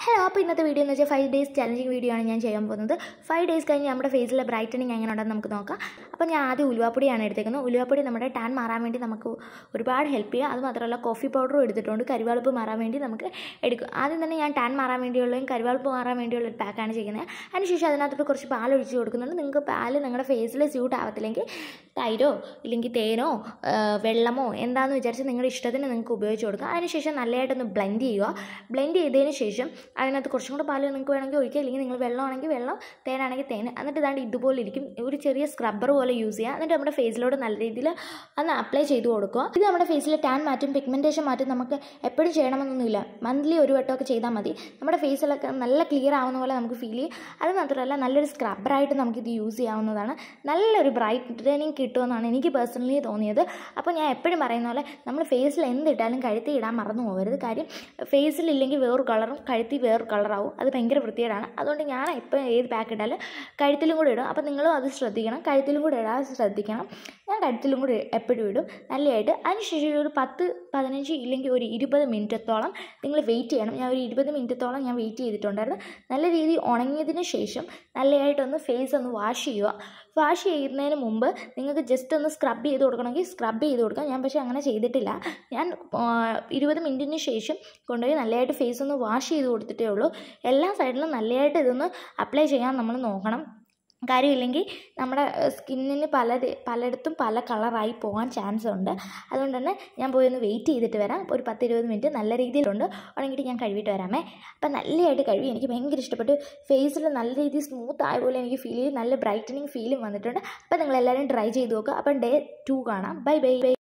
hello അപ്പോൾ ഇന്നത്തെ video എന്ന് വെച്ചാൽ ഫൈവ് ഡേയ്സ് ചലഞ്ചിങ് വീഡിയോ ആണ് ഞാൻ ചെയ്യാൻ പോകുന്നത് ഫൈവ് ഡേയ്സ് കഴിഞ്ഞ് നമ്മുടെ ഫേസിലെ ബ്രൈറ്റനിങ് എങ്ങനെ ഉണ്ടെന്ന് നമുക്ക് നോക്കാം അപ്പോൾ ഞാൻ ആദ്യം ഉലുവാപ്പൊടിയാണ് എടുത്തേക്കുന്നത് ഉലുവാപ്പൊടി നമ്മുടെ ടാൻ മാറാൻ വേണ്ടി നമുക്ക് ഒരുപാട് ഹെൽപ്പ് ചെയ്യും അത് മാത്രമല്ല കോഫി പൗഡറും എടുത്തിട്ടുണ്ട് കരിവാളിപ്പ് മാറാൻ വേണ്ടി നമുക്ക് എടുക്കും ആദ്യം തന്നെ ഞാൻ ടാൻ മാറാൻ വേണ്ടിയുള്ളതും കരിവാളിപ്പ് മാറാൻ വേണ്ടിയുള്ള ഒരു പാക്കാണ് ചെയ്യുന്നത് അതിനുശേഷം അതിനകത്തോട്ട് കുറച്ച് പാൽ ഒഴിച്ച് കൊടുക്കുന്നുണ്ട് നിങ്ങൾക്ക് പാൽ നിങ്ങളുടെ ഫേസിൽ സ്യൂട്ട് ആവത്തില്ലെങ്കിൽ തൈരോ ഇല്ലെങ്കിൽ തേനോ ആ, വെള്ളമോ എന്താണെന്ന് വിചാരിച്ച് നിങ്ങളുടെ ഇഷ്ടത്തിന് നിങ്ങൾക്ക് ഉപയോഗിച്ച് കൊടുക്കുക അതിനുശേഷം നല്ലതായിട്ടൊന്ന് ബ്ലെൻഡ് ചെയ്യുക ബ്ലെൻഡ് ചെയ്തതിന് ശേഷം അതിനകത്ത് കുറച്ചും കൂടെ പാൽ നിങ്ങൾക്ക് വേണമെങ്കിൽ ഒഴിക്കുക അല്ലെങ്കിൽ നിങ്ങൾ വെള്ളമാണെങ്കിൽ വെള്ളം തേനാണെങ്കിൽ തേൻ എന്നിട്ട് ഇതാണ്ട് ഇതുപോലെ ഇരിക്കും ഒരു ചെറിയ സ്ക്രബ്ബർ പോലെ യൂസ് ചെയ്യുക എന്നിട്ട് നമ്മുടെ ഫേസിലോട്ട് നല്ല രീതിയിൽ ഒന്ന് അപ്ലൈ ചെയ്ത് കൊടുക്കുക ഇത് നമ്മുടെ ഫേസിൽ ടാൻ മാറ്റും പിഗ്മെൻറ്റേഷൻ മാറ്റും നമുക്ക് എപ്പോഴും ചെയ്യണമെന്നൊന്നുമില്ല മന്ത്ലി ഒരു വട്ടമൊക്കെ ചെയ്താൽ മതി നമ്മുടെ ഫേസിലൊക്കെ നല്ല ക്ലിയർ ആവുന്ന പോലെ നമുക്ക് ഫീൽ ചെയ്യും അത് മാത്രമല്ല നല്ലൊരു സ്ക്രബ്ബറായിട്ട് നമുക്കിത് യൂസ് ചെയ്യാവുന്നതാണ് നല്ലൊരു ബ്രൈറ്റനിങ് കിട്ടുമെന്നാണ് എനിക്ക് പേഴ്സണലി തോന്നിയത് അപ്പോൾ ഞാൻ എപ്പോഴും പറയുന്ന പോലെ നമ്മൾ ഫേസിൽ എന്തിട്ടാലും കഴുത്തി ഇടാൻ മറന്നു പോകരുത് കാര്യം ഫേസിലില്ലെങ്കിൽ വേറൊരു കളറും കഴുത്തി വേറൊരു കളറാവും അത് ഭയങ്കര വൃത്തികേടാണ് അതുകൊണ്ട് ഞാൻ ഇപ്പോൾ ഏത് പാക്ക് ഇട്ടാലും കഴുത്തിലും കൂടെ ഇടും അപ്പോൾ നിങ്ങളും അത് ശ്രദ്ധിക്കണം കഴുത്തിലും കൂടെ ഇടാൻ ശ്രദ്ധിക്കണം ഞാൻ കഴുത്തിലും കൂടെ എപ്പോഴും ഇടും നല്ലതായിട്ട് അതിനുശേഷം ഒരു പത്ത് പതിനഞ്ച് ഇല്ലെങ്കിൽ ഒരു ഇരുപത് മിനിറ്റത്തോളം നിങ്ങൾ വെയിറ്റ് ചെയ്യണം ഞാൻ ഒരു ഇരുപത് മിനിറ്റത്തോളം ഞാൻ വെയിറ്റ് ചെയ്തിട്ടുണ്ടായിരുന്നു നല്ല രീതിയിൽ ഉണങ്ങിയതിന് ശേഷം നല്ലതായിട്ടൊന്ന് ഫേസ് ഒന്ന് വാഷ് ചെയ്യുക വാഷ് ചെയ്യുന്നതിന് മുമ്പ് നിങ്ങൾക്ക് ജസ്റ്റ് ഒന്ന് സ്ക്രബ് ചെയ്ത് കൊടുക്കണമെങ്കിൽ സ്ക്രബ് ചെയ്ത് കൊടുക്കാം ഞാൻ പക്ഷേ അങ്ങനെ ചെയ്തിട്ടില്ല ഞാൻ ആ, ഇരുപത് മിനിറ്റിന് ശേം കൊണ്ടുപോയി നല്ലതായിട്ട് ഫേസ് ഒന്ന് വാഷ് ചെയ്ത് കൊടുത്തിട്ടേ ഉള്ളൂ എല്ലാ സൈഡിലും നല്ലതായിട്ട് ഇതൊന്ന് അപ്ലൈ ചെയ്യാൻ നമ്മൾ നോക്കണം കാര്യമില്ലെങ്കിൽ നമ്മുടെ സ്കിന്നിന് പല പലയിടത്തും പല കളറായി പോകാൻ ചാൻസ് ഉണ്ട് അതുകൊണ്ട് തന്നെ ഞാൻ പോയി ഒന്ന് വെയിറ്റ് ചെയ്തിട്ട് വരാം ഒരു പത്ത് ഇരുപത് മിനിറ്റ് നല്ല രീതിയിലുണ്ട് ഉണങ്ങിയിട്ട് ഞാൻ കഴുകിയിട്ട് വരാമേ അപ്പം നല്ലതായിട്ട് കഴുകി എനിക്ക് ഭയങ്കര ഇഷ്ടപ്പെട്ടു ഫേസിൽ നല്ല രീതിയിൽ സ്മൂത്ത് ആയ പോലെ എനിക്ക് ഫീൽ ചെയ്ത് നല്ല ബ്രൈറ്റനിങ് ഫീലും വന്നിട്ടുണ്ട് അപ്പം നിങ്ങളെല്ലാവരും ട്രൈ ചെയ്ത് നോക്കുക അപ്പം ഡേ ടു കാണാം ബൈ ബൈ ബൈ